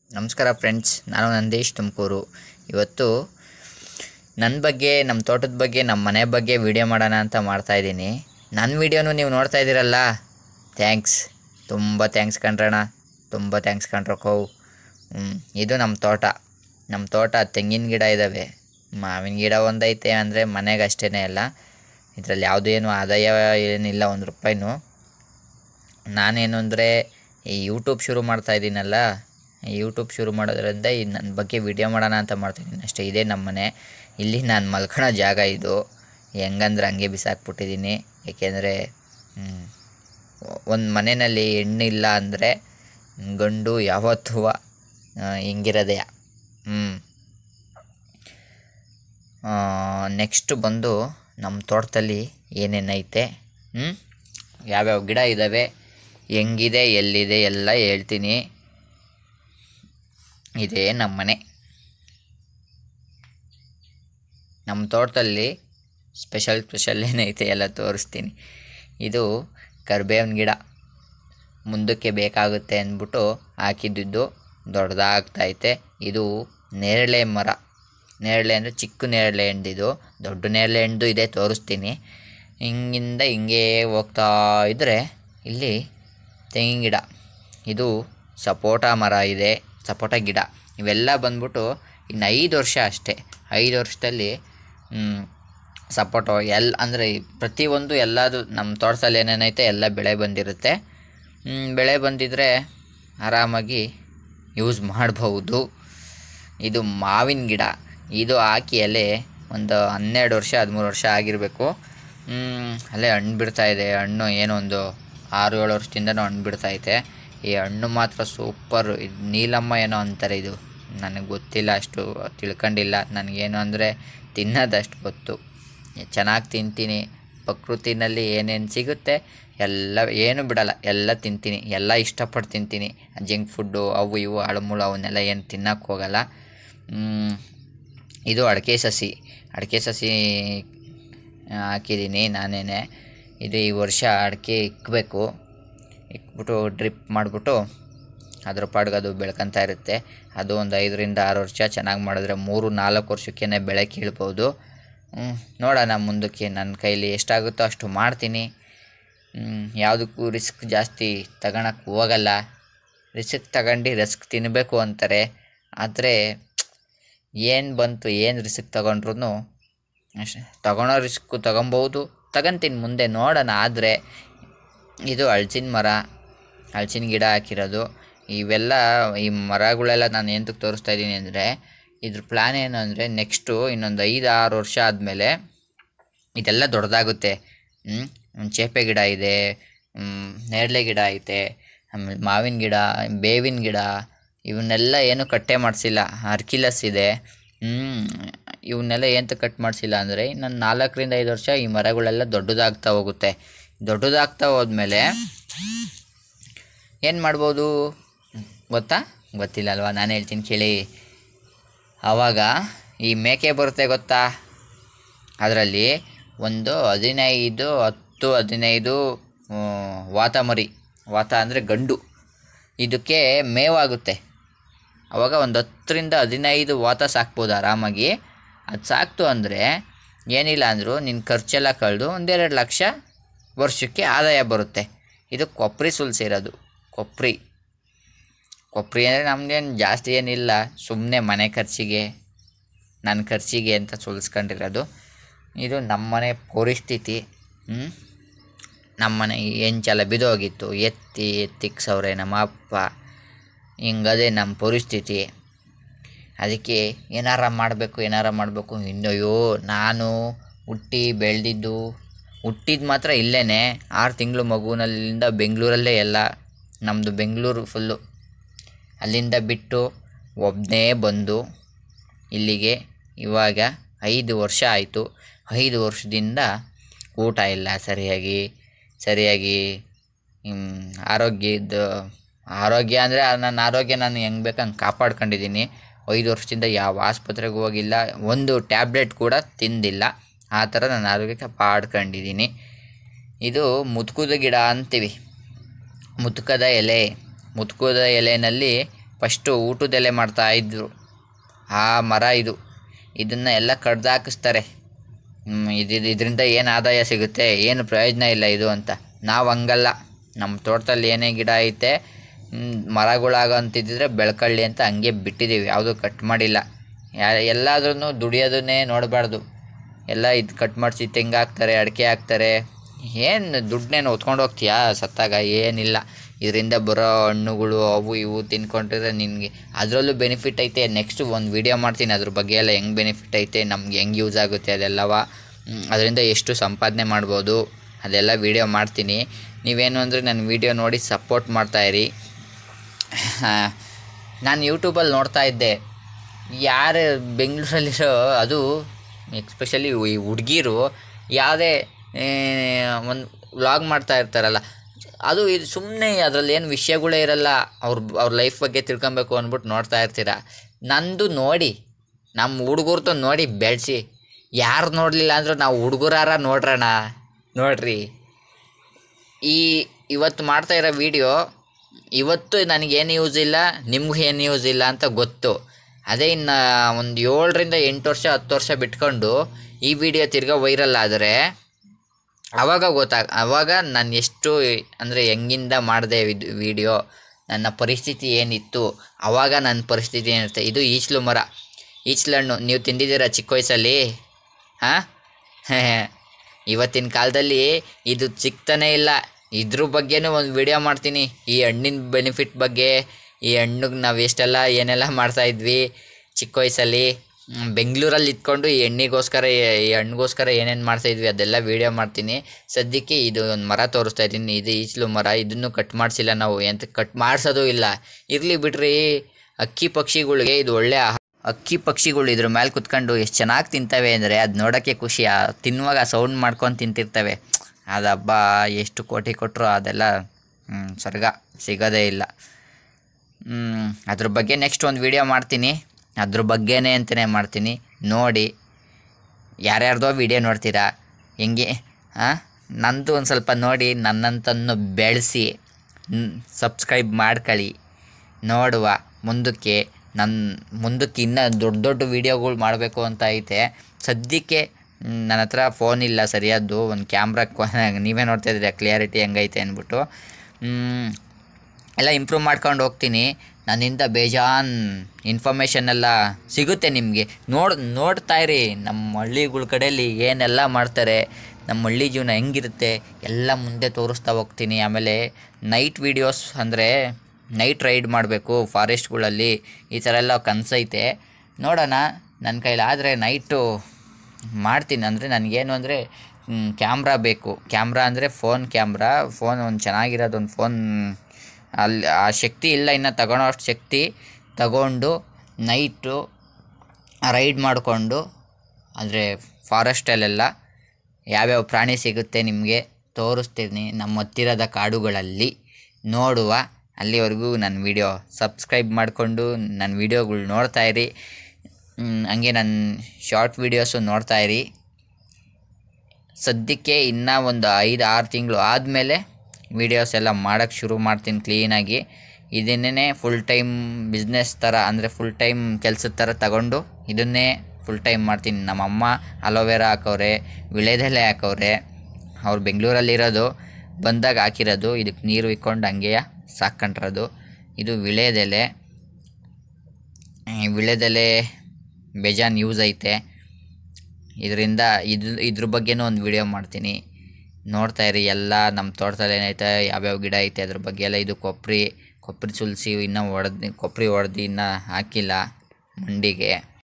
ನಮಸ್ಕಾರ ಫ್ರೆಂಡ್ಸ್ ನಾನು ನಂದೀಶ್ ತುಮಕೂರು ಇವತ್ತು ನನ್ನ ಬಗ್ಗೆ ನಮ್ಮ ತೋಟದ ಬಗ್ಗೆ ನಮ್ಮ ಮನೆ ಬಗ್ಗೆ ವಿಡಿಯೋ ಮಾಡೋಣ ಅಂತ ಮಾಡ್ತಾಯಿದ್ದೀನಿ ನನ್ನ ವಿಡಿಯೋನು ನೀವು ನೋಡ್ತಾ ಇದ್ದೀರಲ್ಲ ಥ್ಯಾಂಕ್ಸ್ ತುಂಬ ಥ್ಯಾಂಕ್ಸ್ ಕಣ್ರಣ ತುಂಬ ಥ್ಯಾಂಕ್ಸ್ ಕಣ್ರ ಕೋವು ಹ್ಮ್, ಇದು ನಮ್ಮ ತೋಟ ನಮ್ಮ ತೋಟ ತೆಂಗಿನ ಗಿಡ ಇದ್ದಾವೆ ಮಾವಿನ ಗಿಡ ಒಂದೈತೆ ಅಂದರೆ ಮನೆಗೆ ಅಷ್ಟೇ ಅಲ್ಲ ಇದರಲ್ಲಿ ಯಾವುದೂ ಏನು ಆದಾಯ ಏನಿಲ್ಲ ಒಂದು ರೂಪಾಯಿನೂ ನಾನೇನು ಅಂದರೆ ಈ ಯೂಟ್ಯೂಬ್ ಶುರು ಮಾಡ್ತಾ ಇದ್ದೀನಲ್ಲ ಈ ಯೂಟ್ಯೂಬ್ ಶುರು ಮಾಡೋದ್ರಿಂದ ಈ ನನ್ನ ಬಗ್ಗೆ ವಿಡಿಯೋ ಮಾಡೋಣ ಅಂತ ಮಾಡ್ತಾಯಿದ್ದೀನಿ ಅಷ್ಟೇ ಇದೇ ನಮ್ಮ ಮನೆ ಇಲ್ಲಿ ನಾನು ಮಲ್ಕೊಳೋ ಜಾಗ ಇದು ಹೆಂಗಂದ್ರೆ ಹಂಗೆ ಬಿಸಾಕ್ಬಿಟ್ಟಿದ್ದೀನಿ ಏಕೆಂದರೆ ಒಂದು ಮನೆಯಲ್ಲಿ ಹೆಣ್ಣಿಲ್ಲ ಅಂದರೆ ಗಂಡು ಯಾವತ್ತೂ ಹಿಂಗಿರೋದೇ ಹ್ಞೂ ನೆಕ್ಸ್ಟ್ ಬಂದು ನಮ್ಮ ತೋಟದಲ್ಲಿ ಏನೇನೈತೆ ಹ್ಞೂ ಯಾವ್ಯಾವ ಗಿಡ ಇದ್ದಾವೆ ಹೆಂಗಿದೆ ಎಲ್ಲಿದೆ ಎಲ್ಲ ಹೇಳ್ತೀನಿ ಇದೇ ನಮ್ಮ ಮನೆ ನಮ್ಮ ತೋಟದಲ್ಲಿ ಸ್ಪೆಷಲ್ ಸ್ಪೆಷಲ್ ಏನೈತೆ ಎಲ್ಲ ತೋರಿಸ್ತೀನಿ ಇದು ಕರ್ಬೇವಿನ ಗಿಡ ಮುಂದಕ್ಕೆ ಬೇಕಾಗುತ್ತೆ ಅಂದ್ಬಿಟ್ಟು ಹಾಕಿದ್ದಿದ್ದು ದೊಡ್ಡದಾಗ್ತೈತೆ ಇದು ನೇರಳೆ ಮರ ನೇರಳೆ ಅಂದರೆ ಚಿಕ್ಕ ನೇರಳೆ ಹಣ್ಣಿದು ದೊಡ್ಡ ನೇರಳೆ ಹಣ್ಣು ಇದೆ ತೋರಿಸ್ತೀನಿ ಹಿಂಗಿಂದ ಹಿಂಗೆ ಹೋಗ್ತಾ ಇದ್ದರೆ ಇಲ್ಲಿ ತೆಂಗಿನ ಗಿಡ ಇದು ಸಪೋಟ ಮರ ಇದೆ ಸಪೋಟ ಗಿಡ ಇವೆಲ್ಲ ಬಂದ್ಬಿಟ್ಟು ಇನ್ನು ಐದು ವರ್ಷ ಅಷ್ಟೇ ಐದು ವರ್ಷದಲ್ಲಿ ಮ್, ಸಪೋಟೊ ಎಲ್ಲ ಅಂದರೆ ಪ್ರತಿಯೊಂದು ಎಲ್ಲದು ನಮ್ಮ ತೋಟದಲ್ಲಿ ಏನೇನೈತೆ ಎಲ್ಲ ಬೆಳೆ ಬಂದಿರುತ್ತೆ ಮ್, ಬೆಳೆ ಬಂದಿದ್ದರೆ ಆರಾಮಾಗಿ ಯೂಸ್ ಮಾಡ್ಬೋದು ಇದು ಮಾವಿನ ಗಿಡ ಇದು ಹಾಕಿ ಅಲ್ಲೇ ಒಂದು ಹನ್ನೆರಡು ವರ್ಷ ಹದಿಮೂರು ವರ್ಷ ಆಗಿರಬೇಕು ಅಲ್ಲೇ ಹಣ್ಣು ಬಿಡ್ತಾ ಇದೆ ಹಣ್ಣು ಏನೋ ಒಂದು ಆರು ಏಳು ವರ್ಷದಿಂದನೂ ಹಣ್ಣು ಬಿಡ್ತೈತೆ ಈ ಹಣ್ಣು ಮಾತ್ರ ಸೂಪರ್ ಇದು ನೀಲಮ್ಮ ಏನೋ ಅಂತಾರೆ ಇದು ನನಗೆ ಗೊತ್ತಿಲ್ಲ ಅಷ್ಟು ತಿಳ್ಕೊಂಡಿಲ್ಲ ನನಗೇನು ಅಂದರೆ ತಿನ್ನೋದಷ್ಟು ಗೊತ್ತು ಚೆನ್ನಾಗಿ ತಿಂತೀನಿ ಪ್ರಕೃತಿನಲ್ಲಿ ಏನೇನು ಸಿಗುತ್ತೆ ಎಲ್ಲ ಏನು ಬಿಡಲ್ಲ ಎಲ್ಲ ತಿಂತೀನಿ ಎಲ್ಲ ಇಷ್ಟಪಟ್ಟು ತಿಂತೀನಿ ಜಂಕ್ ಫುಡ್ಡು ಅವು ಇವು ಅಳಮುಳು ಅವನ್ನೆಲ್ಲ ಏನು ತಿನ್ನಕ್ಕೆ ಹೋಗಲ್ಲ ಮ್, ಇದು ಅಡಿಕೆ ಸಸಿ ಅಡಿಕೆ ಸಸಿ ಹಾಕಿದ್ದೀನಿ ನಾನೇ ಇದು ಈ ವರ್ಷ ಅಡಿಕೆ ಇಕ್ಕಬೇಕು ಇಕ್ಬಿಟ್ಟು ಡ್ರಿಪ್ ಮಾಡಿಬಿಟ್ಟು ಅದ್ರ ಪಾಡ್ಗೆ ಅದು ಬೆಳ್ಕೊತಾ ಇರುತ್ತೆ ಅದು ಒಂದು ಐದರಿಂದ ಆರು ವರ್ಷ ಚೆನ್ನಾಗಿ ಮಾಡಿದ್ರೆ ಮೂರು ನಾಲ್ಕು ವರ್ಷಕ್ಕೇ ಬೆಳೆ ಕೀಳ್ಬೋದು ಹ್ಮ್, ನೋಡೋಣ ಮುಂದಕ್ಕೆ ನನ್ನ ಕೈಲಿ ಎಷ್ಟಾಗುತ್ತೋ ಅಷ್ಟು ಮಾಡ್ತೀನಿ ಹ್ಮ್, ಯಾವುದಕ್ಕೂ ರಿಸ್ಕ್ ಜಾಸ್ತಿ ತಗೊಳಕ್ಕೆ ಹೋಗಲ್ಲ ರಿಸ್ಕ್ ತಗೊಂಡು ರಿಸ್ಕ್ ತಿನ್ನಬೇಕು ಅಂತಾರೆ ಆದರೆ ಏನು ಬಂತು ಏನು ರಿಸ್ಕ್ ತಗೊಂಡ್ರು ಅಷ್ಟೇ ತಗೊಳೋ ರಿಸ್ಕು ತಗೊಬೋದು ತಗೊಂತೀನಿ ಮುಂದೆ ನೋಡೋಣ ಆದರೆ ಇದು ಹಳ್ಸಿನ ಮರ ಹಳ್ಸಿನ ಗಿಡ ಹಾಕಿರೋದು ಇವೆಲ್ಲ ಈ ಮರಗಳೆಲ್ಲ ನಾನು ಎಂತಕ್ಕೆ ತೋರಿಸ್ತಾ ಇದ್ದೀನಿ ಅಂದರೆ ಇದ್ರ ಪ್ಲ್ಯಾನ್ ಏನು ಅಂದರೆ ನೆಕ್ಸ್ಟು ಇನ್ನೊಂದು ಐದು ಆರು ವರ್ಷ ಆದಮೇಲೆ ಇದೆಲ್ಲ ದೊಡ್ಡದಾಗುತ್ತೆ ಹ್ಮ್? ಒಂದು ಚೇಪೆ ಗಿಡ ಇದೆ ಹ್ಮ್, ನೇರಳೆ ಗಿಡ ಐತೆ ಆಮೇಲೆ ಮಾವಿನ ಗಿಡ ಬೇವಿನ ಗಿಡ ಇವನ್ನೆಲ್ಲ ಏನು ಕಟ್ಟೆ ಮಾಡಿಸಿಲ್ಲ ಅರ್ಕಿಲಸ್ ಇದೆ ಹ್ಮ್, ಇವನ್ನೆಲ್ಲ ಎಂತ ಕಟ್ ಮಾಡಿಸಿಲ್ಲ ಅಂದರೆ ಇನ್ನೊಂದು ನಾಲ್ಕರಿಂದ ಐದು ವರ್ಷ ಈ ಮರಗಳೆಲ್ಲ ದೊಡ್ಡದಾಗ್ತಾ ಹೋಗುತ್ತೆ ದೊಡ್ಡದಾಗ್ತಾ ಹೋದ್ಮೇಲೆ ಏನು ಮಾಡ್ಬೋದು ಗೊತ್ತಾ ಗೊತ್ತಿಲ್ಲ ಅಲ್ವಾ ನಾನು ಹೇಳ್ತೀನಿ ಕೇಳಿ ಆವಾಗ ಈ ಮೇಕೆ ಬರುತ್ತೆ ಗೊತ್ತಾ ಅದರಲ್ಲಿ ಒಂದು ಹದಿನೈದು ಹತ್ತು ಹದಿನೈದು ಆ, ವಾತ ಮರಿ ವಾತ ಅಂದರೆ ಗಂಡು ಇದಕ್ಕೆ ಮೇವಾಗುತ್ತೆ ಅವಾಗ ಒಂದು ಹತ್ತರಿಂದ ಹದಿನೈದು ವಾತ ಸಾಕ್ಬೋದು ಆರಾಮಾಗಿ ಅದು ಸಾಕ್ತು ಅಂದರೆ ಏನಿಲ್ಲ ಅಂದರೂ ನಿನ್ನ ಖರ್ಚೆಲ್ಲ ಕಳೆದು ಒಂದೆರಡು ಲಕ್ಷ ವರ್ಷಕ್ಕೆ ಆದಾಯ ಬರುತ್ತೆ ಇದು ಕೊಬ್ಬರಿ ಸುಲ್ಸಿರೋದು ಕೊಬ್ಬರಿ ಕೊಬ್ಬರಿ ಅಂದರೆ ನಮಗೇನು ಜಾಸ್ತಿ ಏನಿಲ್ಲ ಸುಮ್ಮನೆ ಮನೆ ಖರ್ಚಿಗೆ ನನ್ನ ಖರ್ಚಿಗೆ ಅಂತ ಸುಲ್ಸ್ಕೊಂಡಿರೋದು ಇದು ನಮ್ಮನೆ ಪರಿಸ್ಥಿತಿ ಹ್ಮ್? ನಮ್ಮನೆ ಹೆಂಚೆಲ್ಲ ಬಿದ್ದೋಗಿತ್ತು ಎತ್ತಿ ಎತ್ತಿಕ್ಸವ್ರೆ ನಮ್ಮ ಅಪ್ಪ ಹಿಂಗದೆ ನಮ್ಮ ಪರಿಸ್ಥಿತಿ ಅದಕ್ಕೆ ಏನಾರ ಮಾಡಬೇಕು ಏನಾರ ಮಾಡಬೇಕು ಇನ್ನಯ್ಯೋ ನಾನು ಹುಟ್ಟಿ ಬೆಳೆದಿದ್ದು ಹುಟ್ಟಿದ್ದು ಮಾತ್ರ ಇಲ್ಲೇ ಆರು ತಿಂಗಳು ಮಗುನಲ್ಲಿಂದ ಬೆಂಗಳೂರಲ್ಲೇ ಎಲ್ಲ ನಮ್ಮದು ಬೆಂಗಳೂರು ಫುಲ್ಲು ಅಲ್ಲಿಂದ ಬಿಟ್ಟು ಒಬ್ಬನೇ ಬಂದು ಇಲ್ಲಿಗೆ ಇವಾಗ ಐದು ವರ್ಷ ಆಯಿತು ಐದು ವರ್ಷದಿಂದ ಊಟ ಇಲ್ಲ ಸರಿಯಾಗಿ ಸರಿಯಾಗಿ ಹ್ಮ್, ಆರೋಗ್ಯದ ಆರೋಗ್ಯ ಅಂದರೆ ನನ್ನ ಆರೋಗ್ಯ ನಾನು ಹೆಂಗೆ ಬೇಕು ಹಂಗೆ ಕಾಪಾಡ್ಕೊಂಡಿದ್ದೀನಿ ಐದು ವರ್ಷದಿಂದ ಯಾವ ಆಸ್ಪತ್ರೆಗೂ ಹೋಗಿಲ್ಲ ಒಂದು ಟ್ಯಾಬ್ಲೆಟ್ ಕೂಡ ತಿಂದಿಲ್ಲ ಆ ಥರ ನನ್ನ ಆರೋಗ್ಯ ಕಾಪಾಡ್ಕೊಂಡಿದ್ದೀನಿ ಇದು ಮುತ್ಕುದ ಗಿಡ ಅಂತೀವಿ ಮುತ್ಕದ ಎಲೆ ಮುತ್ಕುದ ಎಲೆಯಲ್ಲಿ ಫಸ್ಟು ಊಟದೆಲೆ ಮಾಡ್ತಾ ಇದ್ರು ಆ ಮರ ಇದು ಇದನ್ನು ಎಲ್ಲ ಕಡ್ದು ಹಾಕಿಸ್ತಾರೆ ಹ್ಮ್, ಇದು ಇದರಿಂದ ಏನು ಆದಾಯ ಸಿಗುತ್ತೆ ಏನು ಪ್ರಯೋಜನ ಇಲ್ಲ ಇದು ಅಂತ ನಾವು ಹಂಗಲ್ಲ ನಮ್ಮ ತೋಟದಲ್ಲಿ ಏನೇ ಗಿಡ ಐತೆ ಹ್ಮ್, ಮರಗಳಾಗೋ ಅಂತಿದ್ದಿದ್ರೆ ಬೆಳ್ಕೊಳ್ಳಿ ಅಂತ ಹಂಗೆ ಬಿಟ್ಟಿದ್ದೀವಿ ಯಾವುದೂ ಕಟ್ ಮಾಡಿಲ್ಲ ಯಾ ಎಲ್ಲಾದ್ರೂ ದುಡಿಯೋದನ್ನೇ ನೋಡಬಾರ್ದು ಎಲ್ಲ ಇದು ಕಟ್ ಮಾಡಿಸಿ ತೆಂಗು ಹಾಕ್ತಾರೆ ಅಡಿಕೆ ಹಾಕ್ತಾರೆ ಏನು ದುಡ್ಡನ್ನೇನು ಹೊತ್ಕೊಂಡು ಹೋಗ್ತೀಯಾ ಸತ್ತಾಗ ಏನಿಲ್ಲ ಇದರಿಂದ ಬರೋ ಹಣ್ಣುಗಳು ಅವು ಇವು ತಿನ್ಕೊಂಡಿದ್ರೆ ನಿನಗೆ ಅದರಲ್ಲೂ ಬೆನಿಫಿಟ್ ಐತೆ ನೆಕ್ಸ್ಟ್ ಒಂದು ವಿಡಿಯೋ ಮಾಡ್ತೀನಿ ಅದ್ರ ಬಗ್ಗೆ ಎಲ್ಲ ಹೆಂಗೆ ಬೆನಿಫಿಟ್ ಐತೆ ನಮ್ಗೆ ಹೆಂಗೆ ಯೂಸ್ ಆಗುತ್ತೆ ಅದೆಲ್ಲವ ಅದರಿಂದ ಎಷ್ಟು ಸಂಪಾದನೆ ಮಾಡ್ಬೋದು ಅದೆಲ್ಲ ವಿಡಿಯೋ ಮಾಡ್ತೀನಿ ನೀವೇನು ಅಂದರೆ ನನ್ನ ವಿಡಿಯೋ ನೋಡಿ ಸಪೋರ್ಟ್ ಮಾಡ್ತಾಯಿರಿ ನಾನು ಯೂಟ್ಯೂಬಲ್ಲಿ ನೋಡ್ತಾ ಇದ್ದೆ ಯಾರು ಬೆಂಗಳೂರಲ್ಲಿರೋ ಅದು ಎಕ್ಸ್ಪೆಷಲಿ ಈ ಹುಡುಗಿರು ಯಾವುದೇ ಒಂದು ವ್ಲಾಗ್ ಮಾಡ್ತಾ ಇರ್ತಾರಲ್ಲ ಅದು ಇದು ಸುಮ್ಮನೆ ಅದರಲ್ಲಿ ಏನು ವಿಷಯಗಳೇ ಇರಲ್ಲ ಅವ್ರ ಅವ್ರ ಲೈಫ್ ಬಗ್ಗೆ ತಿಳ್ಕೊಬೇಕು ಅಂದ್ಬಿಟ್ಟು ನೋಡ್ತಾ ಇರ್ತೀರ ನಂದು ನೋಡಿ ನಮ್ಮ ಹುಡುಗರ್ದು ನೋಡಿ ಬೆಳೆಸಿ ಯಾರು ನೋಡಲಿಲ್ಲ ಅಂದರೂ ನಾವು ಹುಡುಗರಾರ ನೋಡ್ರಣ ನೋಡ್ರಿ ಈ ಇವತ್ತು ಮಾಡ್ತಾ ಇರೋ ವಿಡಿಯೋ ಇವತ್ತು ನನಗೇನು ಯೂಸ್ ಇಲ್ಲ ನಿಮಗೂ ಏನು ಯೂಸ್ ಇಲ್ಲ ಅಂತ ಗೊತ್ತು ಅದೇ ಇನ್ನು ಒಂದು ಏಳರಿಂದ ಎಂಟು ವರ್ಷ ಹತ್ತು ವರ್ಷ ಬಿಟ್ಕೊಂಡು ಈ ವಿಡಿಯೋ ತಿರ್ಗಾ ವೈರಲ್ ಆದರೆ ಆವಾಗ ಗೊತ್ತಾಗ ಆವಾಗ ನಾನು ಎಷ್ಟು ಅಂದರೆ ಹೆಂಗಿಂದ ಮಾಡಿದೆ ಇದು ವಿಡಿಯೋ ನನ್ನ ಪರಿಸ್ಥಿತಿ ಏನಿತ್ತು ಆವಾಗ ನನ್ನ ಪರಿಸ್ಥಿತಿ ಏನಿರುತ್ತೆ ಇದು ಈಚ್ಲು ಮರ ಈಚ್ಲು ಹಣ್ಣು ನೀವು ತಿಂದಿದ್ದೀರಾ ಚಿಕ್ಕ ವಯಸ್ಸಲ್ಲಿ ಹಾಂ ಇವತ್ತಿನ ಕಾಲದಲ್ಲಿ ಇದು ಸಿಗ್ತಾನೇ ಇಲ್ಲ ಇದ್ರ ಬಗ್ಗೆನೂ ಒಂದು ವಿಡಿಯೋ ಮಾಡ್ತೀನಿ ಈ ಹಣ್ಣಿನ ಬೆನಿಫಿಟ್ ಬಗ್ಗೆ ಈ ಹಣ್ಣಿಗೆ ನಾವು ಎಷ್ಟೆಲ್ಲ ಏನೆಲ್ಲ ಮಾಡ್ತಾಯಿದ್ವಿ ಚಿಕ್ಕ ವಯಸ್ಸಲ್ಲಿ ಹ್ಮ್, ಬೆಂಗಳೂರಲ್ಲಿ ಇದ್ಕೊಂಡು ಈ ಎಣ್ಣೆಗೋಸ್ಕರ ಈ ಹಣ್ಣಿಗೋಸ್ಕರ ಏನೇನು ಮಾಡ್ತಾಯಿದ್ವಿ ಅದೆಲ್ಲ ವೀಡಿಯೋ ಮಾಡ್ತೀನಿ ಸದ್ಯಕ್ಕೆ ಇದು ಒಂದು ಮರ ತೋರಿಸ್ತಾ ಇದ್ದೀನಿ ಇದು ಈಚಲು ಮರ ಇದನ್ನು ಕಟ್ ಮಾಡಿಸಿಲ್ಲ ನಾವು ಎಂತ ಕಟ್ ಮಾಡಿಸೋದು ಇಲ್ಲ ಇರಲಿ ಬಿಡ್ರಿ ಅಕ್ಕಿ ಪಕ್ಷಿಗಳಿಗೆ ಇದು ಒಳ್ಳೆ ಆಹಾರ ಅಕ್ಕಿ ಪಕ್ಷಿಗಳು ಇದ್ರ ಮೇಲೆ ಕುತ್ಕೊಂಡು ಎಷ್ಟು ಚೆನ್ನಾಗಿ ತಿಂತವೆ ಅಂದರೆ ಅದು ನೋಡೋಕ್ಕೆ ಖುಷಿ ಆ ತಿನ್ನುವಾಗ ಸೌಂಡ್ ಮಾಡ್ಕೊಂಡು ತಿಂತಿರ್ತವೆ ಅದು ಹಬ್ಬ ಎಷ್ಟು ಕೋಟಿ ಕೊಟ್ಟರು ಅದೆಲ್ಲ ಹ್ಮ್, ಸ್ವರ್ಗ ಸಿಗೋದೇ ಇಲ್ಲ ಹ್ಮ್, ಅದ್ರ ಬಗ್ಗೆ ನೆಕ್ಸ್ಟ್ ಒಂದು ವಿಡಿಯೋ ಮಾಡ್ತೀನಿ ಅದ್ರ ಬಗ್ಗೆನೇ ಅಂತಲೇ ಮಾಡ್ತೀನಿ ನೋಡಿ ಯಾರ್ಯಾರ್ದೋ ವಿಡಿಯೋ ನೋಡ್ತೀರಾ ಹೆಂಗೆ ಹಾಂ ನಂದು ಒಂದು ಸ್ವಲ್ಪ ನೋಡಿ ನನ್ನಂತನ್ನು ಬೆಳೆಸಿ ಸಬ್ಸ್ಕ್ರೈಬ್ ಮಾಡ್ಕೊಳ್ಳಿ ನೋಡುವ ಮುಂದಕ್ಕೆ ನನ್ನ ಮುಂದಕ್ಕೆ ಇನ್ನೂ ದೊಡ್ಡ ದೊಡ್ಡ ವೀಡಿಯೋಗಳು ಮಾಡಬೇಕು ಅಂತ ಐತೆ ಸದ್ಯಕ್ಕೆ ಮ್, ನನ್ನ ಹತ್ರ ಫೋನ್ ಇಲ್ಲ ಸರಿಯಾದ್ದು ಒಂದು ಕ್ಯಾಮ್ರಾ ನೀವೇ ನೋಡ್ತಾ ಇದ್ದೀರಾ ಕ್ಲಿಯಾರಿಟಿ ಹೆಂಗೈತೆ ಅಂದ್ಬಿಟ್ಟು ಮ್, ಎಲ್ಲ ಇಂಪ್ರೂವ್ ಮಾಡ್ಕೊಂಡು ಹೋಗ್ತೀನಿ ನನ್ನಿಂದ ಬೇಜಾನ್ ಇನ್ಫಾರ್ಮೇಷನ್ ಎಲ್ಲ ಸಿಗುತ್ತೆ ನಿಮಗೆ ನೋಡ್ ನೋಡ್ತಾ ಇರಿ ನಮ್ಮ ಹಳ್ಳಿಗಳ ಕಡೆಯಲ್ಲಿ ಏನೆಲ್ಲ ಮಾಡ್ತಾರೆ ನಮ್ಮ ಹಳ್ಳಿ ಜೀವನ ಹೆಂಗಿರುತ್ತೆ ಎಲ್ಲ ಮುಂದೆ ತೋರಿಸ್ತಾ ಹೋಗ್ತೀನಿ ಆಮೇಲೆ ನೈಟ್ ವೀಡಿಯೋಸ್ ಅಂದರೆ ನೈಟ್ ರೈಡ್ ಮಾಡಬೇಕು ಫಾರೆಸ್ಟ್ಗಳಲ್ಲಿ ಈ ಥರ ಎಲ್ಲ ಕನಸೈತೆ ನೋಡೋಣ ನನ್ನ ಕೈಲಾದರೆ ನೈಟು ಮಾಡ್ತೀನಿ ಅಂದರೆ ನನಗೇನು ಅಂದರೆ ಕ್ಯಾಮ್ರಾ ಬೇಕು ಕ್ಯಾಮ್ರಾ ಅಂದರೆ ಫೋನ್ ಕ್ಯಾಮ್ರಾ ಫೋನ್ ಒಂದು ಚೆನ್ನಾಗಿರೋದು ಒಂದು ಫೋನ್ ಅಲ್ಲಿ ಆ ಶಕ್ತಿ ಇಲ್ಲ ಇನ್ನು ತಗೊಳ್ಳೋ ಅಷ್ಟು ಶಕ್ತಿ ತಗೊಂಡು ನೈಟು ರೈಡ್ ಮಾಡಿಕೊಂಡು ಅಂದರೆ ಫಾರೆಸ್ಟಲ್ಲೆಲ್ಲ ಯಾವ್ಯಾವ ಪ್ರಾಣಿ ಸಿಗುತ್ತೆ ನಿಮಗೆ ತೋರಿಸ್ತೀನಿ ನಮ್ಮ ಹತ್ತಿರದ ಕಾಡುಗಳಲ್ಲಿ ನೋಡುವ ಅಲ್ಲಿವರೆಗೂ ನನ್ನ ವಿಡಿಯೋ ಸಬ್ಸ್ಕ್ರೈಬ್ ಮಾಡಿಕೊಂಡು ನನ್ನ ವಿಡಿಯೋಗಳು ನೋಡ್ತಾ ಇರಿ ಹ್ಮ್, ಹಂಗೆ ನನ್ನ ಶಾರ್ಟ್ ವೀಡಿಯೋಸು ನೋಡ್ತಾ ಇರಿ ಸದ್ಯಕ್ಕೆ ಇನ್ನೂ ಒಂದು ಐದು ಆರು ತಿಂಗಳು ಆದಮೇಲೆ ವೀಡಿಯೋಸ್ ಎಲ್ಲ ಮಾಡೋಕ್ಕೆ ಶುರು ಮಾಡ್ತೀನಿ ಕ್ಲೀನಾಗಿ ಇದನ್ನೇ ಫುಲ್ ಟೈಮ್ ಬಿಸ್ನೆಸ್ ಥರ ಅಂದರೆ ಫುಲ್ ಟೈಮ್ ಕೆಲಸದ ಥರ ತಗೊಂಡು ಇದನ್ನೇ ಫುಲ್ ಟೈಮ್ ಮಾಡ್ತೀನಿ ನಮ್ಮಮ್ಮ ಅಲೋವೆರಾ ಹಾಕವ್ರೆ ವಿಳೆದೆಲೆ ಹಾಕವ್ರೆ ಅವ್ರು ಬೆಂಗಳೂರಲ್ಲಿರೋದು ಬಂದಾಗ ಹಾಕಿರೋದು ಇದಕ್ಕೆ ನೀರು ಇಕ್ಕೊಂಡು ಹಂಗೆಯ ಸಾಕೊಂಡಿರೋದು ಇದು ವಿಳೆದೆಲೆ ಈ ವಿಳೆದೆಲೆ ಬೇಜಾನ್ ಯೂಸ್ ಐತೆ ಇದರಿಂದ ಇದು ಇದ್ರ ಬಗ್ಗೆನೂ ಒಂದು ವಿಡಿಯೋ ಮಾಡ್ತೀನಿ ನೋಡ್ತಾ ಇರಿ ಎಲ್ಲ ನಮ್ಮ ತೋಟದಲ್ಲಿ ಏನೈತೆ ಯಾವ್ಯಾವ ಗಿಡ ಐತೆ ಅದ್ರ ಬಗ್ಗೆ ಎಲ್ಲ ಇದು ಕೊಬ್ಬರಿ ಕೊಬ್ಬರಿ ಸುಲಿಸಿ ಇನ್ನೂ ಒಡೆದು ಕೊಬ್ಬರಿ ಹೊಡೆದು ಇನ್ನೂ ಹಾಕಿಲ್ಲ ಮಂಡಿಗೆ